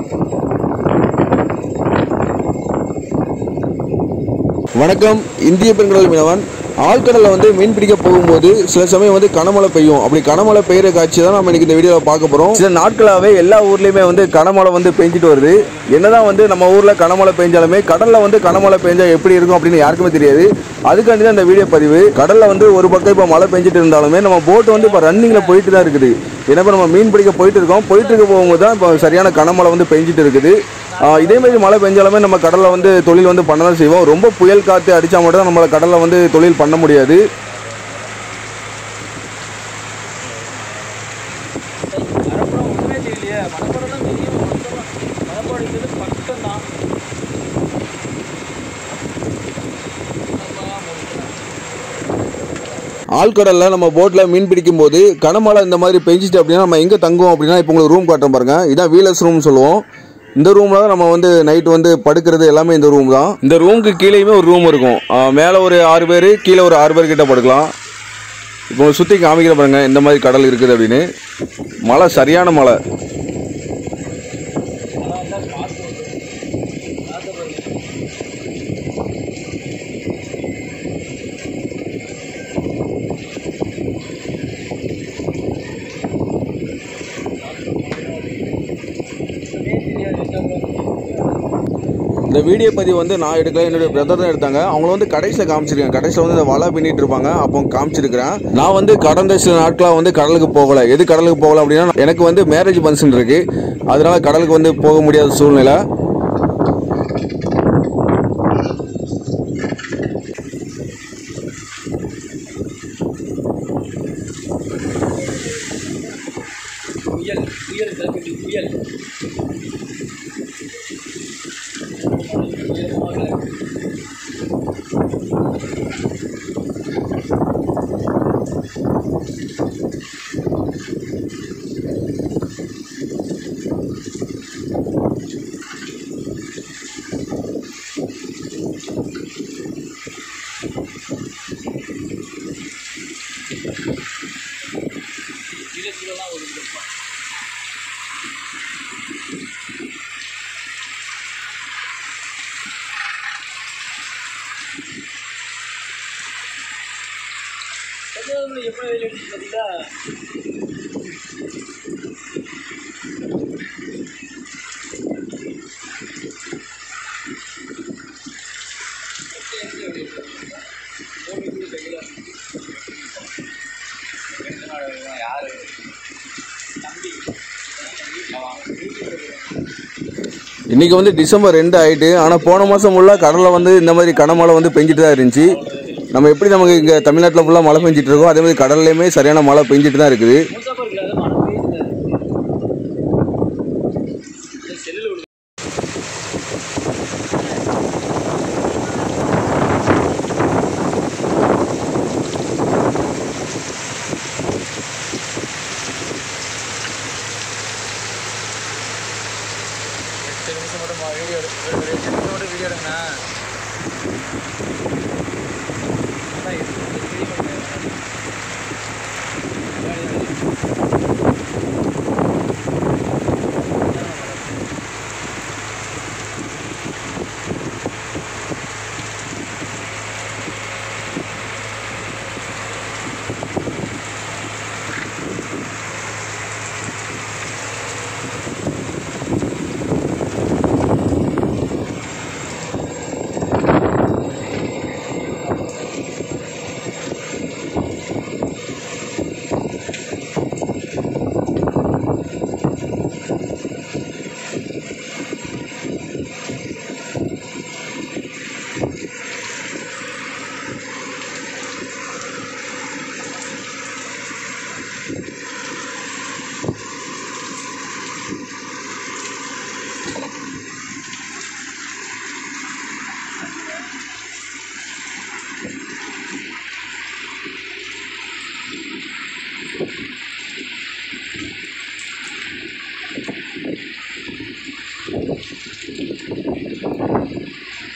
வணக்கம் இந்திய பெண்கள் மீனவன் ஆழ்கடலில் வந்து மீன் பிடிக்க போகும்போது சில சமயம் வந்து கனமழை பெய்யும் அப்படி கனமழை பெய்யுற காட்சி தான் நம்ம இன்னைக்கு இந்த வீடியோவில் பார்க்க போகிறோம் சில நாட்களாகவே எல்லா ஊர்லேயுமே வந்து கனமழை வந்து பெஞ்சிட்டு வருது என்னதான் வந்து நம்ம ஊரில் கனமழை பெஞ்சாலுமே கடலில் வந்து கனமழை பெஞ்சா எப்படி இருக்கும் அப்படின்னு யாருக்குமே தெரியாது அதுக்காண்டி தான் இந்த வீடியோ பதிவு கடலில் வந்து ஒரு பக்கம் இப்போ மழை பெஞ்சிட்டு இருந்தாலுமே நம்ம போட் வந்து இப்போ ரன்னிங்கில் போயிட்டு தான் இருக்குது ஏன்னா இப்போ நம்ம மீன் பிடிக்க போயிட்டு இருக்கோம் போயிட்டு இருக்க போகும்போது தான் இப்போ சரியான கனமழை வந்து பெஞ்சிட்டு இருக்குது ஆஹ் இதே மாதிரி மழை பெஞ்சாலுமே நம்ம கடலில் வந்து தொழில் வந்து பண்ண தான் செய்வோம் ரொம்ப புயல் காற்று அடித்தா மட்டும் தான் நம்மளை கடலில் வந்து தொழில் பண்ண முடியாது மரப்படம் ஒன்றுமே தெரியலையே மரப்படம் தான் தெரியும் மரப்படம் இருக்கிறது பக்கம் தான் ஆழ்கடலில் நம்ம போட்டில் மீன் பிடிக்கும் போது கனமழை இந்த மாதிரி பெஞ்சிட்டு அப்படின்னா நம்ம எங்கே தங்குவோம் அப்படின்னா இப்போ உங்களுக்கு ரூம் காட்டுறோம் பாருங்க இதான் வீலர்ஸ் ரூம் சொல்லுவோம் இந்த ரூமில் தான் நம்ம வந்து நைட் வந்து படுக்கிறது எல்லாமே இந்த ரூம் தான் இந்த ரூமுக்கு கீழேயுமே ஒரு ரூம் இருக்கும் மேலே ஒரு ஆறு பேர் கீழே ஒரு ஆறு பேர் கிட்ட படுக்கலாம் இப்போ சுற்றி காமிக்கிற பாருங்க இந்த மாதிரி கடல் இருக்குது அப்படின்னு மழை சரியான மழை இந்த வீடியோ பதிவு வந்து நான் எடுக்கல என்னுடைய பிரதர் தான் எடுத்தாங்க அவங்க வந்து கடைசியில் காமிச்சிருக்கேன் கடைசியில் வந்து இந்த வலை பின்னிட்டு இருப்பாங்க அப்போ காமிச்சிருக்கிறேன் நான் வந்து கடந்த சில நாட்களாக வந்து கடலுக்கு போகலை எது கடலுக்கு போகல அப்படின்னா எனக்கு வந்து மேரேஜ் ஃபங்க்ஷன் இருக்கு அதனால கடலுக்கு வந்து போக முடியாத சூழ்நிலை புயல் புயல் கிளம்பிட்டு புயல் கீழே கீழெல்லாம் ஒரு இருப்பான் கன்னியாகுமரி எப்படி வெளியே எடுத்து பார்த்தீங்களா யாரு தம்பி இன்னைக்கு வந்து டிசம்பர் ரெண்டு ஆயிட்டு ஆனால் போன மாதம் ஃபுல்லாக கடலில் வந்து இந்த மாதிரி கனமழை வந்து பெஞ்சிட்டு தான் இருந்துச்சு நம்ம எப்படி நமக்கு இங்கே தமிழ்நாட்டில் ஃபுல்லாக மழை பெஞ்சிட்டு இருக்கோம் அதே மாதிரி கடல்லையுமே சரியான மழை பெஞ்சிட்டு தான் இருக்குது மூசாப்பா இருக்குல்ல அது மழை பெய்யுது செல்லில் விடுது எட்டு நிமிஷம் மட்டும் வீடியோ எடு ஒரு எட்டு நிமிஷம் மட்டும் வீடியோ எடுங்கண்ணா அதான் இது இது video பண்ணுங்க.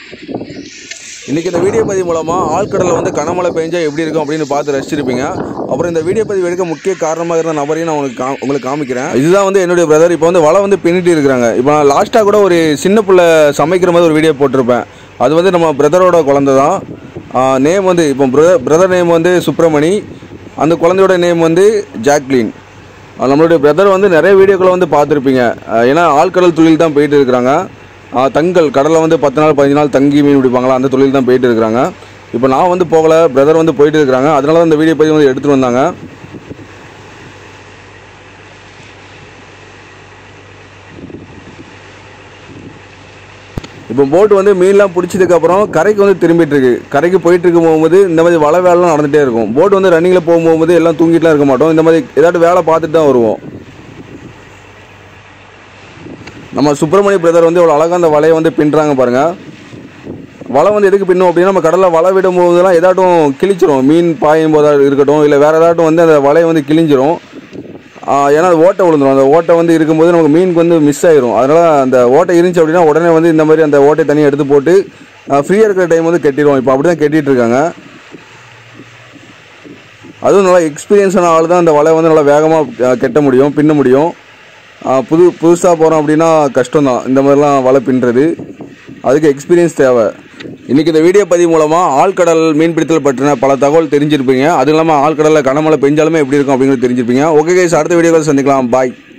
இன்னைக்கு இந்த வீடியோ பதிவு மூலமாக ஆழ்கடலில் வந்து கனமழை பெஞ்சா எப்படி இருக்கும் அப்படின்னு பார்த்து ரசிச்சிருப்பீங்க அப்புறம் இந்த வீடியோ பதிவு எடுக்க முக்கிய காரணமாக இருந்த நபரையும் நான் உங்களுக்கு கா உங்களுக்கு காமிக்கிறேன் இதுதான் வந்து என்னுடைய பிரதர் இப்போ வந்து வலை வந்து பின்னிட்டு இருக்கிறாங்க இப்போ நான் லாஸ்ட்டாக கூட ஒரு சின்ன பிள்ளை சமைக்கிற மாதிரி ஒரு வீடியோ போட்டிருப்பேன் அது வந்து நம்ம பிரதரோட குழந்தை தான் நேம் வந்து இப்போ பிரதர் பிரதர் நேம் வந்து சுப்பிரமணி அந்த குழந்தையோட நேம் வந்து ஜாக்லின் அஹ் நம்மளுடைய பிரதர் வந்து நிறைய வீடியோக்களை வந்து பார்த்துருப்பீங்க அஹ் ஏன்னா ஆழ்கடல் தொழில் தான் போயிட்டு இருக்கிறாங்க அஹ் தங்கல் கடலில் வந்து பத்து நாள் பதினஞ்சு நாள் தங்கி மீன் பிடிப்பாங்களா அந்த தொழில் தான் போயிட்டு இருக்கிறாங்க இப்போ நான் வந்து போகலை பிரதர் வந்து போயிட்டு இருக்கிறாங்க அதனால தான் இந்த வீடியோ பதிவு வந்து எடுத்துகிட்டு வந்தாங்க இப்போ போட் வந்து மீன்லாம் பிடிச்சதுக்கு அப்புறம் கரைக்கு வந்து திரும்பிட்டு இருக்கு கரைக்கு போயிட்டு இருக்கும் போகும்போது இந்த மாதிரி வலை வேலைலாம் நடந்துகிட்டே இருக்கும் போட் வந்து ரன்னிங்கில் போகும்போது எல்லாம் தூங்கிட்டுலாம் இருக்க மாட்டோம் இந்த மாதிரி ஏதாட்டு வேலை பார்த்துட்டு தான் வருவோம் நம்ம சுப்பிரமணிய பிரதர் வந்து இவ்வளோ அழகாக அந்த வலையை வந்து பின்னுறாங்க பாருங்க வலை வந்து எதுக்கு பின்னும் அப்படின்னா நம்ம கடலில் வலை விடும் போதெல்லாம் ஏதாட்டும் கிழிச்சிரும் மீன் பாயும் போதா இருக்கட்டும் இல்லை வேறு ஏதாட்டும் வந்து அந்த வலையை வந்து கிழிஞ்சிரும் ஆ, ஏன்னா அது ஓட்டை விழுந்துரும் அந்த ஓட்டை வந்து இருக்கும்போது நமக்கு மீனுக்கு வந்து மிஸ் ஆயிரும் அதனால் அந்த ஓட்டை இருந்துச்சு அப்படின்னா உடனே வந்து இந்த மாதிரி அந்த ஓட்டை தனியாக எடுத்து போட்டு ஃப்ரீயாக இருக்கிற டைம் வந்து கட்டிடுவோம் இப்போ அப்படி தான் கட்டிட்டு இருக்காங்க அதுவும் நல்லா எக்ஸ்பீரியன்ஸான ஆள் தான் அந்த வலை வந்து நல்லா வேகமாக கட்ட முடியும் பின்ன முடியும் ஆ, புது புதுசாக போகிறோம் அப்படின்னா கஷ்டம்தான் இந்த மாதிரிலாம் வலை பின்னுறது அதுக்கு எக்ஸ்பீரியன்ஸ் தேவை இன்றைக்கி இந்த வீடியோ பதிவு மூலமாக ஆழ்கடல் மீன்பிடித்தல் பற்றின பல தகவல் தெரிஞ்சிருப்பீங்க அதுவும் இல்லாமல் ஆழ்கடலில் கனமழை பெஞ்சாலுமே எப்படி இருக்கும் அப்படிங்கிறது தெரிஞ்சிருப்பீங்க ஓகே கைஸ் அடுத்த வீடியோவில் சந்திக்கலாம் பாய்